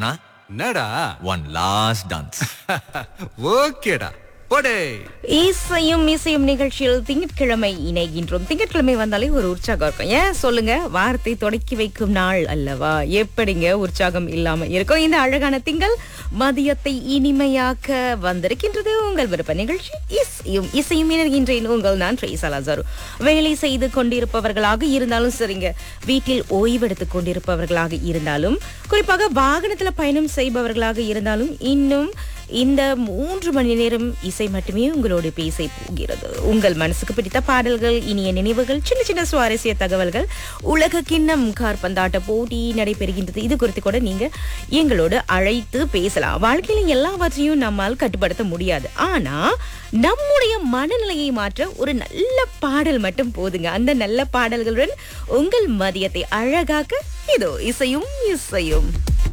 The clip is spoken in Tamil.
சொன்னா என்னடா ஒன் லாஸ்ட் டான்ஸ் ஓகேடா போடே இசையும் இசையும் நிகழ்ச்சியில் திங்கட்கிழமை இணைகின்றோம் திங்கட்கிழமை வந்தாலே ஒரு உற்சாகம் இருக்கும் ஏன் சொல்லுங்க வார்த்தை தொடக்கி வைக்கும் நாள் அல்லவா எப்படிங்க உற்சாகம் இல்லாம இருக்கும் இந்த அழகான திங்கள் மதியத்தை இனிமையாக்க வந்திருக்கின்றது உங்கள் விருப்ப நிகழ்ச்சி இசையும் இசையும் இணைகின்றேன் உங்கள் நான் ட்ரேசா லாசாரு வேலை செய்து கொண்டிருப்பவர்களாக இருந்தாலும் சரிங்க வீட்டில் ஓய்வெடுத்துக் கொண்டிருப்பவர்களாக இருந்தாலும் குறிப்பாக வாகனத்துல பயணம் செய்பவர்களாக இருந்தாலும் இன்னும் இந்த மூன்று மணி நேரம் இசை மட்டுமே உங்களோடு பேச போகிறது உங்கள் மனசுக்கு பிடித்த பாடல்கள் இனிய நினைவுகள் சின்ன சின்ன சுவாரஸ்ய தகவல்கள் உலக கிண்ணம் கார்பந்தாட்ட போட்டி நடைபெறுகின்றது இது குறித்து கூட நீங்க எங்களோடு அழைத்து பேசலாம் வாழ்க்கையில எல்லாவற்றையும் நம்மால் கட்டுப்படுத்த முடியாது ஆனா நம்முடைய மனநிலையை மாற்ற ஒரு நல்ல பாடல் மட்டும் போதுங்க அந்த நல்ல பாடல்களுடன் உங்கள் மதியத்தை அழகாக்க இதோ இசையும் இசையும்